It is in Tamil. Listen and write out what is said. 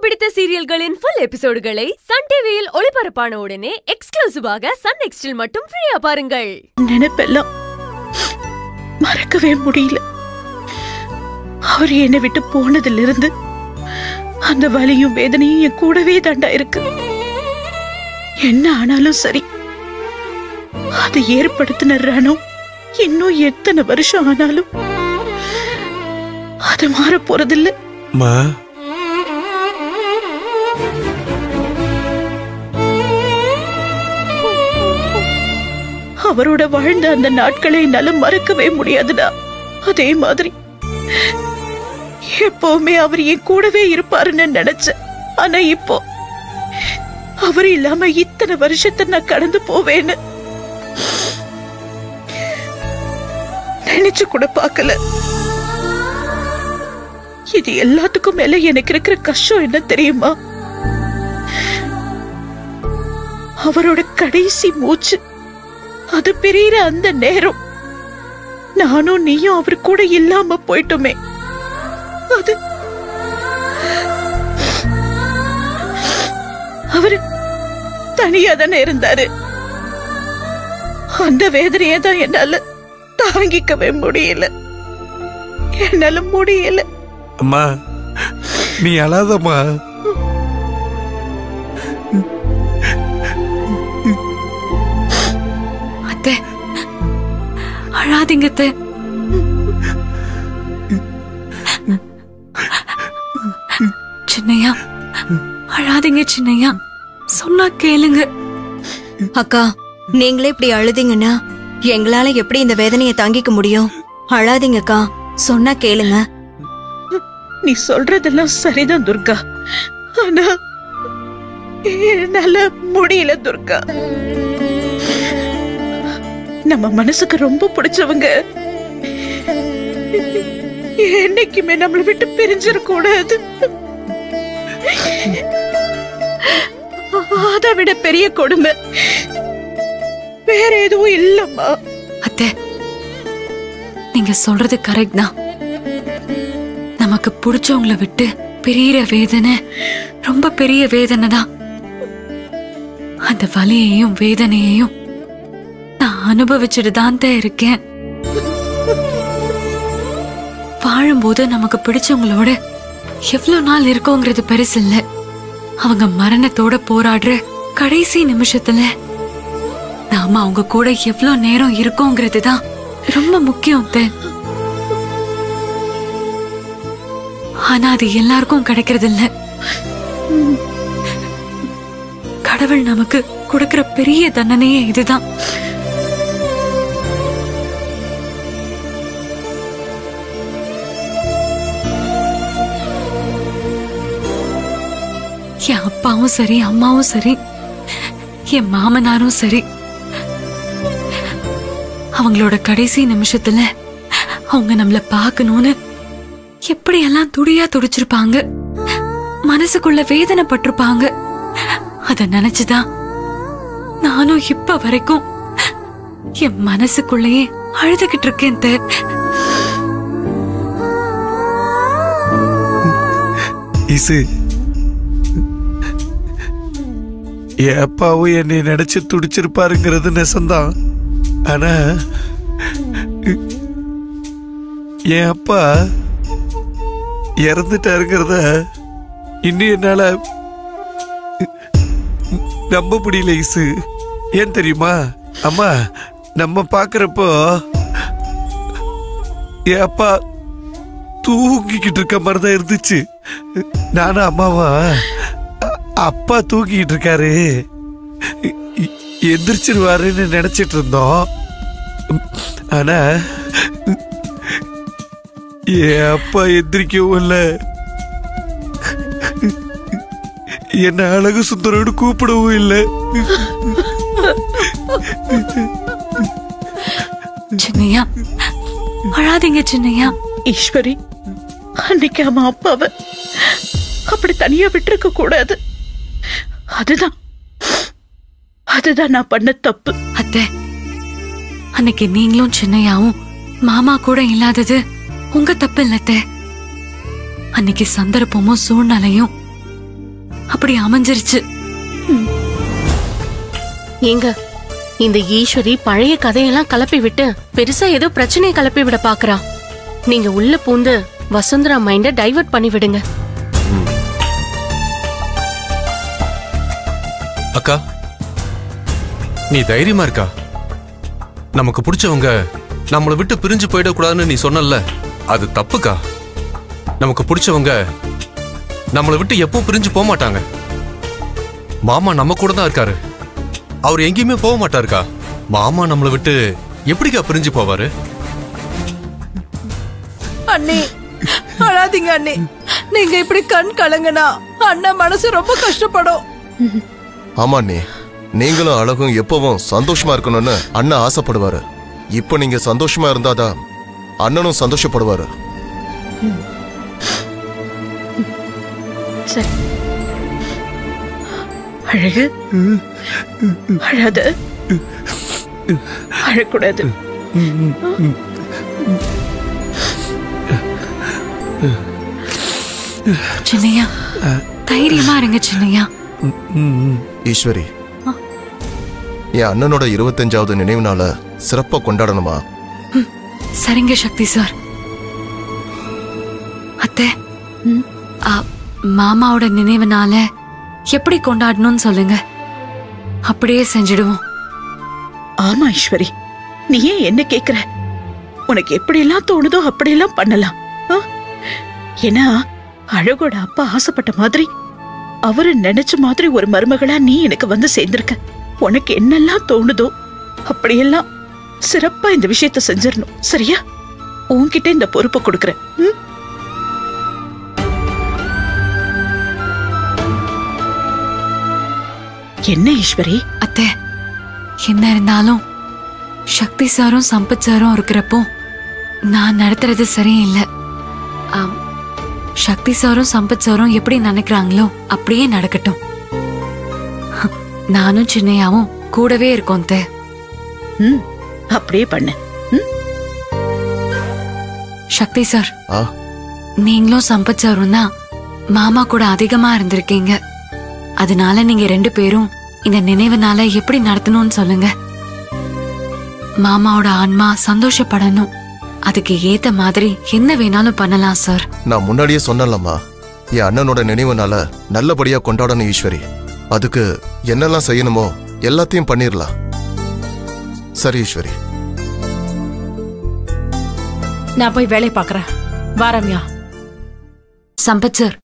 பிடித்த சீரியல்களின் ஃபுல் எபிசோடுகளை சன் டிவியில் ஒளிபரப்பான உடனே எக்ஸ்க்ளூசிவாக சன் நெக்ஸ்டில் மட்டும் ஃப்ரீயா பாருங்கள் நினைப்பெல்லாம் மறக்கவே முடியல அவர் என்னை விட்டு போனதுல இருந்து அந்த வலியும் வேதனையும் என் கூடவே தண்டா இருக்கு என்ன ஆனாலும் சரி அதை ஏற்படுத்தின ரணம் இன்னும் எத்தனை வருஷம் ஆனாலும் அது மாற போறதில்ல மா அவரோட வாழ்ந்த அந்த நாட்களை என்னால மறக்கவே முடியாதுடா அதே மாதிரி எப்பவுமே அவர் என் கூடவே இருப்பாருன்னு நினைச்சேன் ஆனா இப்போ அவர் இல்லாம இத்தனை வருஷத்தை நான் கடந்து போவேன்னு நினைச்சு கூட பார்க்கல இது எல்லாத்துக்கும் மேல எனக்கு இருக்கிற கஷ்டம் என்ன தெரியுமா அவரோட கடைசி மூச்சு அது பிரியிற அந்த நேரம் நானும் நீயும் அவர் கூட இல்லாம போயிட்டோமே அது அவரு தனியா தானே இருந்தாரு அந்த வேதனையை தான் என்னால தாங்கிக்கவே முடியல என்னால முடியல அம்மா நீ அழாதம்மா அத்தை அழாதீங்க அத்தை சின்னையா அழாதீங்க சின்னையா சொன்னா கேளுங்க அக்கா நீங்களே இப்படி அழுதீங்கன்னா எங்களால எப்படி இந்த வேதனையை தாங்கிக்க முடியும் அழாதீங்கக்கா சொன்னா கேளுங்க நீ சொல்றதெல்லாம் சரிதான் துர்கா ஆனா என்னால முடியல துர்கா நம்ம மனசுக்கு ரொம்ப பிடிச்சவங்க என்னைக்குமே நம்மளை விட்டு பிரிஞ்சிட கூடாது அதை விட பெரிய கொடுமை வேற எதுவும் இல்லம்மா அத்தை நீங்க சொல்றது கரெக்ட் தான் நமக்கு பிடிச்சவங்கள விட்டு பெரிய வேதனை ரொம்ப பெரிய வேதனை தான் அந்த வலியையும் வேதனையையும் நான் அனுபவிச்சுட்டு தான் தான் இருக்கேன் வாழும்போது நமக்கு பிடிச்சவங்களோட எவ்வளவு நாள் இருக்கோங்கிறது பெருசு இல்ல அவங்க மரணத்தோட போராடுற கடைசி நிமிஷத்துல நாம அவங்க கூட எவ்வளவு நேரம் இருக்கோங்கிறது தான் ரொம்ப முக்கியம் அத்தை. ஆனா அது எல்லாருக்கும் கிடைக்கிறது இல்ல கடவுள் நமக்கு கொடுக்கிற பெரிய தண்டனையே இதுதான் என் அப்பாவும் சரி அம்மாவும் சரி என் மாமனாரும் சரி அவங்களோட கடைசி நிமிஷத்துல அவங்க நம்மள பார்க்கணும்னு எப்படியெல்லாம் துடியா துடிச்சிருப்பாங்க மனசுக்குள்ள வேதனைப்பட்டிருப்பாங்க அத நினைச்சுதான் நானும் இப்ப வரைக்கும் என் மனசுக்குள்ளேயே அழுதுகிட்டு இருக்கேன் தே. இசு என் அப்பாவும் என்னை நினைச்சு துடிச்சிருப்பாருங்கிறது நெசந்தான் ஆனா என் அப்பா இறந்துட்டாருங்கிறத இன்னும் என்னால நம்ப முடியல இசு ஏன் தெரியுமா அம்மா நம்ம பாக்குறப்போ என் அப்பா தூங்கிக்கிட்டு இருக்க மாதிரி தான் இருந்துச்சு நானும் அம்மாவா அ- அப்பா தூங்கிக்கிட்டு இருக்காரு எ- எ- எந்திரிச்சிருவாருன்னு நினைச்சிட்டு இருந்தோம் ஆனா என் அப்பா எந்திரிக்கவும் இல்லை என்ன அழகு சுந்தரோடு கூப்பிடவும் இல்லை சின்னையா அழாதீங்க சின்னையா ஈஸ்வரி அன்னைக்கு அவன் அப்பாவை அப்படி தனியா விட்டிருக்க கூடாது அதுதான் அதுதான் நான் பண்ண தப்பு அத்தை அன்னைக்கு நீங்களும் சின்னையாவும் மாமா கூட இல்லாதது உங்க தப்பு இல்ல அத்தை அன்னைக்கு சந்தர்ப்பமும் சூழ்நிலையும் அப்படி அமைஞ்சிருச்சு ஏங்க இந்த ஈஸ்வரி பழைய கதையெல்லாம் கலப்பி விட்டு பெருசா ஏதோ பிரச்சனையை கலப்பி விட பாக்குறா நீங்க உள்ள பூந்து வசுந்தரா மைண்ட டைவர்ட் பண்ணி விடுங்க அக்கா நீ தைரியமா இருக்கா நமக்கு பிடிச்சவங்க நம்மளை விட்டு பிரிஞ்சு போயிடக்கூடாதுன்னு நீ சொன்னல அது தப்புக்கா நமக்கு பிடிச்சவங்க நம்மளை விட்டு எப்பவும் பிரிஞ்சு போக மாட்டாங்க மாமா நம்ம கூட தான் இருக்காரு அவர் எங்கேயுமே போக மாட்டாருக்கா மாமா நம்மளை விட்டு எப்படிக்கா பிரிஞ்சு போவாரு அண்ணே அழாதீங்க அண்ணே நீங்க இப்படி கண் கலங்கனா அண்ணன் மனசு ரொம்ப கஷ்டப்படும் ஆமா அண்ணே நீங்களும் அழகும் எப்பவும் சந்தோஷமா இருக்கணும்னு அண்ணன் ஆசைப்படுவாரு இப்போ நீங்க சந்தோஷமா இருந்தாதான் அண்ணனும் சந்தோஷப்படுவாரு சரி அழகு அழாத அழக்கூடாது சின்னையா தைரியமா இருங்க சின்னையா ஈஸ்வரி என் அண்ணனோட இருபத்தஞ்சாவது நினைவு நாள சிறப்பா கொண்டாடணுமா சரிங்க சக்தி சார் அத்தை ஆ, மாமாவோட நினைவுனால எப்படி கொண்டாடணும்னு சொல்லுங்க அப்படியே செஞ்சிடுவோம் ஆமா ஈஸ்வரி நீ ஏன் என்ன கேக்குற உனக்கு எப்படியெல்லாம் தோணுதோ அப்படியெல்லாம் பண்ணலாம் ஆ? ஏன்னா அழகோட அப்பா ஆசைப்பட்ட மாதிரி அவரு நினைச்ச மாதிரி ஒரு மருமகளா நீ எனக்கு வந்து சேர்ந்திருக்க உனக்கு என்னெல்லாம் தோணுதோ அப்படியெல்லாம் சிறப்பா இந்த விஷயத்த செஞ்சிடணும் சரியா உன்கிட்ட இந்த பொறுப்பை கொடுக்கறேன் ம்? என்ன ஈஸ்வரி அத்தை என்ன இருந்தாலும் சக்தி சாரும் சம்பத் சாரும் இருக்கிறப்போ நான் நடத்துறது சரியில்லை ஆம், சக்தி சாரும் சம்பத் சாரும் எப்படி நினைக்கிறாங்களோ அப்படியே நடக்கட்டும் நானும் சின்னையாவும் கூடவே இருக்கோம் தே ம் அப்படியே பண்ணு ம்? சக்தி சார் ஆ நீங்களும் சம்பத் சாரும் தான் மாமா கூட அதிகமா இருந்திருக்கீங்க அதனால நீங்க ரெண்டு பேரும் இந்த நினைவுனால எப்படி நடத்தணும்னு சொல்லுங்க மாமாவோட ஆன்மா சந்தோஷப்படணும் அதுக்கு ஏத்த மாதிரி என்ன வேணாலும் பண்ணலாம் சார் நான் முன்னாடியே சொன்னேன்லம்மா என் அண்ணனோட நினைவுனால நல்லபடியா கொண்டாடணும் ஈஸ்வரி அதுக்கு என்னெல்லாம் செய்யணுமோ எல்லாத்தையும் பண்ணிரலாம் சரி ஈஸ்வரி நான் போய் வேலை பாக்குறேன் வாரம்யா சம்பத் சார்